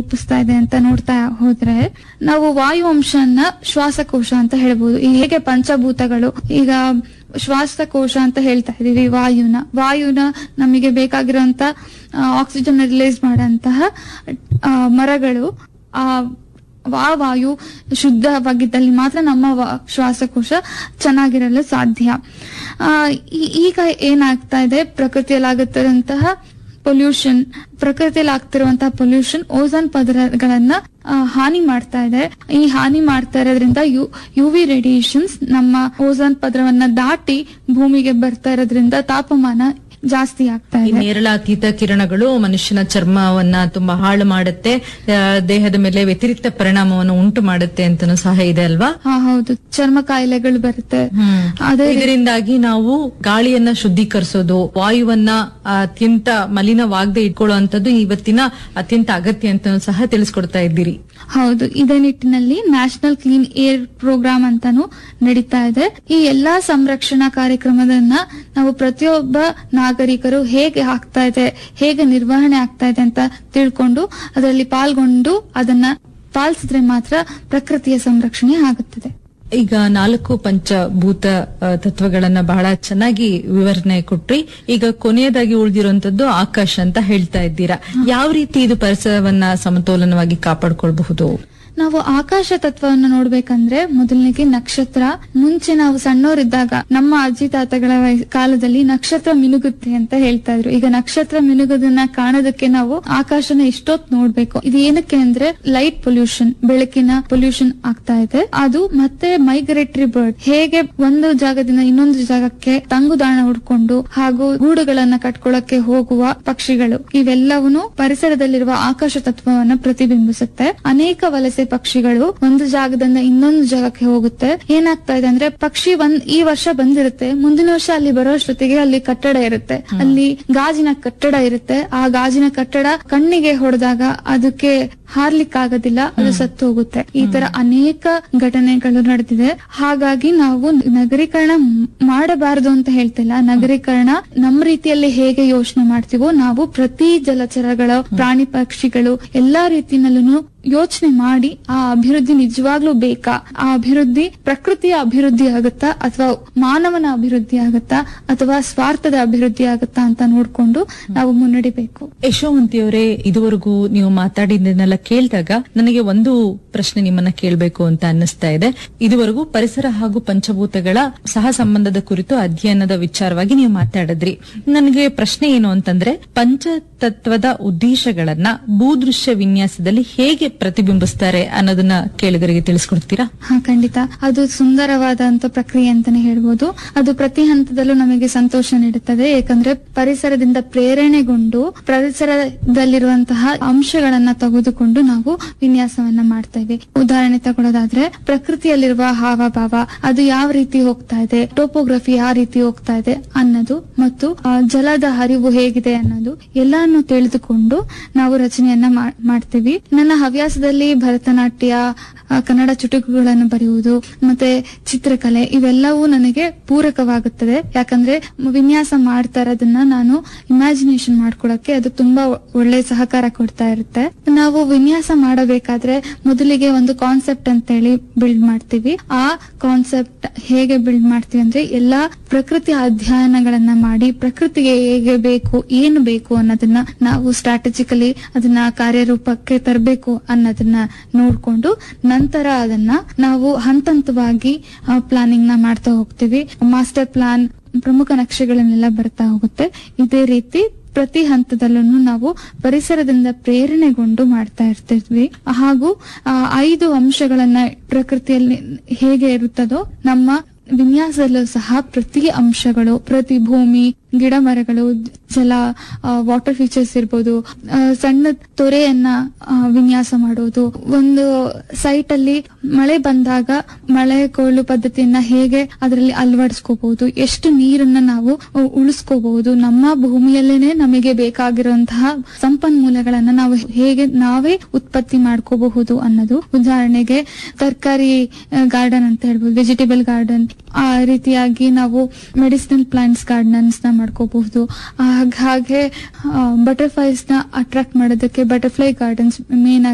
ರೂಪಿಸ್ತಾ ಇದೆ ಅಂತ ನೋಡ್ತಾ ಹೋದ್ರೆ ನಾವು ವಾಯು ಅಂಶನ ಶ್ವಾಸಕೋಶ ಅಂತ ಹೇಳ್ಬೋದು ಈ ಹೇಗೆ ಪಂಚಭೂತಗಳು ಈಗ ಶ್ವಾಸಕೋಶ ಅಂತ ಹೇಳ್ತಾ ಇದೀವಿ ವಾಯುನ ವಾಯುನ ನಮಗೆ ಬೇಕಾಗಿರುವಂತ ಆಕ್ಸಿಜನ್ ರಿಲೀಸ್ ಮಾಡಂತಹ ಆ, ಮರಗಳು ಆ ಆ ವಾಯು ಶುದ್ಧವಾಗಿದ್ದಲ್ಲಿ ಮಾತ್ರ ನಮ್ಮ ವ- ಶ್ವಾಸಕೋಶ ಚೆನ್ನಾಗಿರಲು ಸಾಧ್ಯ ಆ, ಈ- ಈಗ ಏನಾಗ್ತಾ ಇದೆ ಪ್ರಕೃತಿಯಲ್ಲಿ ಆಗುತ್ತಿರುವಂತಹ ಪೊಲ್ಯೂಷನ್ ಪ್ರಕೃತಿಯಲ್ಲಿ ಆಗ್ತಿರುವಂತಹ ಪೊಲ್ಯೂಷನ್ ಓಝೋನ್ ಪದರಗಳನ್ನ ಆ, ಹಾನಿ ಮಾಡ್ತಾ ಇದೆ ಈ ಹಾನಿ ಮಾಡ್ತಾ ಇರೋದ್ರಿಂದ ಯು ಯು ವಿ ರೇಡಿಯೇಷನ್ಸ್ ನಮ್ಮ ಓಝೋನ್ ಪದರವನ್ನ ದಾಟಿ ಭೂಮಿಗೆ ಬರ್ತಾ ಇರೋದ್ರಿಂದ ತಾಪಮಾನ ಜಾಸ್ತಿ ಆಗ್ತಾ ಈ ಇದೆ ನೇರಳಾತೀತ ಕಿರಣಗಳು ಮನುಷ್ಯನ ಚರ್ಮವನ್ನ ತುಂಬಾ ಹಾಳು ಮಾಡುತ್ತೆ ಆ, ದೇಹದ ಮೇಲೆ ವ್ಯತಿರಿಕ್ತ ಪರಿಣಾಮವನ್ನು ಉಂಟು ಮಾಡುತ್ತೆ ಅಂತನೂ ಸಹ ಇದೆ ಅಲ್ವಾ ಹಾ ಹೌದು ಚರ್ಮ ಕಾಯಿಲೆಗಳು ಬರುತ್ತೆ ಅದೇ ರೀತಿ- ಇದರಿಂದಾಗಿ ನಾವು ಗಾಳಿಯನ್ನ ಶುದ್ಧೀಕರಿಸೋದು ವಾಯುವನ್ನ ಅತ್ಯಂತ ಮಲಿನವಾಗದೆ ಇಟ್ಕೊಳ್ಳುವಂತದ್ದು ಇವತ್ತಿನ ಅತ್ಯಂತ ಅಗತ್ಯ ಅಂತ ಸಹ ತಿಳಿಸ್ಕೊಡ್ತಾ ಇದ್ದೀರಿ ಹೌದು ಇದೇ ನಿಟ್ಟಿನಲ್ಲಿ ನ್ಯಾಷನಲ್ ಕ್ಲೀನ್ ಏರ್ ಪ್ರೋಗ್ರಾಮ್ ಅಂತಾನು ನಡೀತಾ ಇದೆ ಈ ಎಲ್ಲಾ ಸಂರಕ್ಷಣಾ ಕಾರ್ಯಕ್ರಮದನ್ನ ನಾವು ಪ್ರತಿಯೊಬ್ಬ ನಾಗರಿಕರು ಹೇಗೆ ಆಗ್ತಾ ಇದೆ ಹೇಗೆ ನಿರ್ವಹಣೆ ಆಗ್ತಾ ಇದೆ ಅಂತ ತಿಳ್ಕೊಂಡು ಅದರಲ್ಲಿ ಪಾಲ್ಗೊಂಡು ಅದನ್ನ ಪಾಲಿಸಿದ್ರೆ ಮಾತ್ರ ಪ್ರಕೃತಿಯ ಸಂರಕ್ಷಣೆ ಆಗುತ್ತದೆ ಈಗ ನಾಲ್ಕು ಪಂಚಭೂತ ಆ, ತತ್ವಗಳನ್ನ ಬಹಳ ಚೆನ್ನಾಗಿ ವಿವರಣೆ ಕೊಟ್ರಿ ಈಗ ಕೊನೆಯದಾಗಿ ಉಳಿದಿರುವಂತದ್ದು ಆಕಾಶ ಅಂತ ಹೇಳ್ತಾ ಇದ್ದೀರಾ ಯಾವ ರೀತಿ ಇದು ಪರಿಸರವನ್ನ ಸಮತೋಲನವಾಗಿ ಕಾಪಾಡ್ಕೊಳ್ಬಹುದು ನಾವು ಆಕಾಶ ತತ್ವವನ್ನು ನೋಡ್ಬೇಕಂದ್ರೆ ಮೊದಲನೇಗೆ ನಕ್ಷತ್ರ ಮುಂಚೆ ನಾವು ಸಣ್ಣವರಿದ್ದಾಗ ನಮ್ಮ ಅಜ್ಜಿ ತಾತಗಳ ವಯಸ್- ಕಾಲದಲ್ಲಿ ನಕ್ಷತ್ರ ಮಿನುಗುತ್ತೆ ಅಂತ ಹೇಳ್ತಾ ಇದ್ರು ಈಗ ನಕ್ಷತ್ರ ಮಿನುಗೋದನ್ನ ಕಾಣೋದಕ್ಕೆ ನಾವು ಆಕಾಶನ ಎಷ್ಟೊತ್ ನೋಡ್ಬೇಕು ಇದು ಏನಕ್ಕೆ ಅಂದ್ರೆ ಲೈಟ್ ಪೊಲ್ಯೂಷನ್ ಬೆಳಕಿನ ಪೊಲ್ಯೂಷನ್ ಆಗ್ತಾ ಇದೆ ಅದು ಮತ್ತೆ ಮೈಗ್ರೇಟರಿ ಬರ್ಡ್ ಹೇಗೆ ಒಂದು ಜಾಗದಿಂದ ಇನ್ನೊಂದು ಜಾಗಕ್ಕೆ ತಂಗುದಾಣ ಹುಡ್ಕೊಂಡು ಹಾಗೂ ಗೂಡುಗಳನ್ನ ಕಟ್ಕೊಳ್ಳಕ್ಕೆ ಹೋಗುವ ಪಕ್ಷಿಗಳು ಇವೆಲ್ಲವೂ ಪರಿಸರದಲ್ಲಿರುವ ಆಕಾಶ ತತ್ವವನ್ನ ಪ್ರತಿಬಿಂಬಿಸುತ್ತೆ ಅನೇಕ ವಲಸೆ ಪಕ್ಷಿಗಳು ಒಂದು ಜಾಗದಿಂದ ಇನ್ನೊಂದು ಜಾಗಕ್ಕೆ ಹೋಗುತ್ತೆ ಏನಾಗ್ತಾ ಇದೆ ಅಂದ್ರೆ ಪಕ್ಷಿ ಒಂದ್ ಈ ವರ್ಷ ಬಂದಿರುತ್ತೆ ಮುಂದಿನ ವರ್ಷ ಅಲ್ಲಿ ಬರೋಷ್ಟೊತ್ತಿಗೆ ಅಲ್ಲಿ ಕಟ್ಟಡ ಇರುತ್ತೆ ಅಲ್ಲಿ ಗಾಜಿನ ಕಟ್ಟಡ ಇರುತ್ತೆ ಆ ಗಾಜಿನ ಕಟ್ಟಡ ಕಣ್ಣಿಗೆ ಹೊಡೆದಾಗ ಅದಕ್ಕೆ ಹಾರ್ಲಿಕ್ಕೆ ಆಗೋದಿಲ್ಲ ಅದು ಸತ್ತು ಹೋಗುತ್ತೆ ಈ ತರ ಅನೇಕ ಘಟನೆಗಳು ನಡೆದಿದೆ ಹಾಗಾಗಿ ನಾವು ನಗರೀಕರಣ ಮ್- ಮಾಡಬಾರದು ಅಂತ ಹೇಳ್ತಿಲ್ಲ ನಗರೀಕರಣ ನಮ್ಮ ರೀತಿಯಲ್ಲಿ ಹೇಗೆ ಯೋಚನೆ ಮಾಡ್ತೀವೋ ನಾವು ಪ್ರತಿ ಜಲಚರಗಳ ಪ್ರಾಣಿ ಪಕ್ಷಿಗಳು ಎಲ್ಲಾ ರೀತಿನಲ್ಲೂ ಯೋಚನೆ ಮಾಡಿ ಆ ಅಭಿವೃದ್ಧಿ ನಿಜವಾಗ್ಲೂ ಬೇಕಾ ಆ ಅಭಿವೃದ್ಧಿ ಪ್ರಕೃತಿಯ ಅಭಿವೃದ್ಧಿ ಆಗುತ್ತಾ ಅಥವಾ ಮಾನವನ ಅಭಿವೃದ್ಧಿ ಆಗುತ್ತಾ ಅಥವಾ ಸ್ವಾರ್ಥದ ಅಭಿವೃದ್ಧಿ ಆಗುತ್ತಾ ಅಂತ ನೋಡ್ಕೊಂಡು ನಾವು ಮುನ್ನಡಿಬೇಕು ಯಶೋವಂತಿಯವರೇ ಇದುವರೆಗೂ ನೀವು ಮಾತಾಡಿದ್ದನ್ನೆಲ್ಲ ಕೇಳಿದಾಗ ನನಗೆ ಒಂದು ಪ್ರಶ್ನೆ ನಿಮ್ಮನ್ನ ಕೇಳಬೇಕು ಅಂತ ಅನ್ನಿಸ್ತಾ ಇದೆ ಇದುವರೆಗೂ ಪರಿಸರ ಹಾಗೂ ಪಂಚಭೂತಗಳ ಸಹ ಸಂಬಂಧದ ಕುರಿತು ಅಧ್ಯಯನದ ವಿಚಾರವಾಗಿ ನೀವು ಮಾತಾಡಿದ್ರಿ ನನಗೆ ಪ್ರಶ್ನೆ ಏನು ಅಂತಂದ್ರೆ ಪಂಚತತ್ವದ ಉದ್ದೇಶಗಳನ್ನ ಭೂದೃಶ್ಯ ವಿನ್ಯಾಸದಲ್ಲಿ ಹೇಗೆ ಪ್ರತಿಬಿಂಬಿಸ್ತಾರೆ ಅನ್ನೋದನ್ನ ಕೇಳಿದರಿಗೆ ತಿಳಿಸ್ಕೊಡ್ತೀರಾ ಹಾ ಖಂಡಿತ ಅದು ಸುಂದರವಾದಂತ ಪ್ರಕ್ರಿಯೆ ಅಂತಾನೆ ಹೇಳ್ಬೋದು ಅದು ಪ್ರತಿ ಹಂತದಲ್ಲೂ ನಮಗೆ ಸಂತೋಷ ನೀಡುತ್ತದೆ ಏಕೆಂದ್ರೆ ಪರಿಸರದಿಂದ ಪ್ರೇರಣೆಗೊಂಡು ಪರಿಸರದಲ್ಲಿರುವಂತಹ ಅಂಶಗಳನ್ನ ತೆಗೆದುಕೊಂಡು ನಾವು ವಿನ್ಯಾಸವನ್ನ ಮಾಡ್ತೇವೆ ಉದಾಹರಣೆ ತಗೊಳ್ಳೋದಾದ್ರೆ ಪ್ರಕೃತಿಯಲ್ಲಿರುವ ಹಾವಭಾವ ಅದು ಯಾವ ರೀತಿ ಹೋಗ್ತಾ ಇದೆ ಟೋಪೋಗ್ರಫಿ ಯಾವ ರೀತಿ ಹೋಗ್ತಾ ಇದೆ ಅನ್ನೋದು ಮತ್ತು ಆ, ಜಲದ ಹರಿವು ಹೇಗಿದೆ ಅನ್ನೋದು ಎಲ್ಲಾನು ತಿಳಿದುಕೊಂಡು ನಾವು ರಚನೆಯನ್ನ ಮಾ- ಮಾಡ್ತೀವಿ ನನ್ನ ಹವ್ಯಾಸದಲ್ಲಿ ಭರತನಾಟ್ಯ ಆ, ಕನ್ನಡ ಚುಟುಕುಗಳನ್ನು ಬರೆಯುವುದು ಮತ್ತೆ ಚಿತ್ರಕಲೆ ಇವೆಲ್ಲವೂ ನನಗೆ ಪೂರಕವಾಗುತ್ತದೆ ಯಾಕಂದ್ರೆ ವಿನ್ಯಾಸ ಮಾಡ್ತಾ ಇರೋದನ್ನ ನಾನು ಇಮ್ಯಾಜಿನೇಷನ್ ಮಾಡ್ಕೊಳಕ್ಕೆ ಅದು ತುಂಬಾ ಒಳ್ಳೆ ಸಹಕಾರ ಕೊಡ್ತಾ ಇರುತ್ತೆ ನಾವು ವಿನ್ಯಾಸ ಮಾಡಬೇಕಾದ್ರೆ ಮೊದಲಿಗೆ ಒಂದು ಕಾನ್ಸೆಪ್ಟ್ ಅಂತೇಳಿ ಬಿಲ್ಡ್ ಮಾಡ್ತೀವಿ ಆ ಕಾನ್ಸೆಪ್ಟ್ ಹೇಗೆ ಬಿಲ್ಡ್ ಮಾಡ್ತೀವಿ ಅಂದ್ರೆ ಎಲ್ಲಾ ಪ್ರಕೃತಿ ಅಧ್ಯಯನಗಳನ್ನ ಮಾಡಿ ಪ್ರಕೃತಿಗೆ ಹೇಗೆ ಬೇಕು ಏನು ಬೇಕು ಅನ್ನೋದನ್ನ ನಾವು ಸ್ಟ್ರಾಟಜಿಕಲಿ ಅದನ್ನ ಕಾರ್ಯರೂಪಕ್ಕೆ ತರಬೇಕು ಅನ್ನೋದನ್ನ ನೋಡ್ಕೊಂಡು ನಂತರ ಅದನ್ನ ನಾವು ಹಂತ ಹಂತವಾಗಿ ಪ್ಲಾನಿಂಗ್ ನ ಮಾಡ್ತಾ ಹೋಗ್ತೀವಿ ಮಾಸ್ಟರ್ ಪ್ಲಾನ್ ಪ್ರಮುಖ ನಕ್ಷೆಗಳನ್ನೆಲ್ಲ ಬರ್ತಾ ಹೋಗುತ್ತೆ ಇದೇ ರೀತಿ ಪ್ರತಿ ಹಂತದಲ್ಲೂ ನಾವು ಪರಿಸರದಿಂದ ಪ್ರೇರಣೆಗೊಂಡು ಮಾಡ್ತಾ ಇರ್ತಿದ್ವಿ ಹಾಗೂ ಆ, ಐದು ಅಂಶಗಳನ್ನ ಪ್ರಕೃತಿಯಲ್ಲಿ ಹೇಗೆ ಇರುತ್ತದೋ ನಮ್ಮ ವಿನ್ಯಾಸದಲ್ಲೂ ಸಹ ಪ್ರತಿ ಅಂಶಗಳು ಪ್ರತಿ ಭೂಮಿ ಗಿಡ ಮರಗಳು ಜಲ ವಾಟರ್ ಫೀಚರ್ಸ್ ಇರ್ಬೋದು ಆ, ಸಣ್ಣ ತೊರೆಯನ್ನ ಆ, ವಿನ್ಯಾಸ ಮಾಡೋದು ಒಂದು ಸೈಟ್ ಅಲ್ಲಿ ಮಳೆ ಬಂದಾಗ ಮಳೆ ಕೊಯ್ಲು ಪದ್ಧತಿಯನ್ನ ಹೇಗೆ ಅದರಲ್ಲಿ ಅಳವಡಿಸ್ಕೋಬಹುದು ಎಷ್ಟು ನೀರನ್ನ ನಾವು ಉ- ಉಳಿಸ್ಕೋಬಹುದು ನಮ್ಮ ಭೂಮಿಯಲ್ಲೇನೆ ನಮಗೆ ಬೇಕಾಗಿರುವಂತಹ ಸಂಪನ್ಮೂಲಗಳನ್ನ ನಾವು ಹೇಗೆ ನಾವೇ ಉತ್ಪತ್ತಿ ಮಾಡ್ಕೋಬಹುದು ಅನ್ನೋದು ಉದಾಹರಣೆಗೆ ತರಕಾರಿ ಗಾರ್ಡನ್ ಅಂತ ಹೇಳ್ಬೋದು ವೆಜಿಟೇಬಲ್ ಗಾರ್ಡನ್ ಆ ರೀತಿಯಾಗಿ ನಾವು ಮೆಡಿಸಿನಲ್ ಪ್ಲಾಂಟ್ಸ್ ಗಾರ್ಡನ್ಸ್ ನ ಮಾಡ್ಕೋಬಹುದು ಹಾಗೆ ಬಟರ್ಫ್ಲೈಸ್ ನ ಅಟ್ರಾಕ್ಟ್ ಮಾಡೋದಕ್ಕೆ ಬಟರ್ಫ್ಲೈ ಗಾರ್ಡನ್ಸ್ ಮೇನ್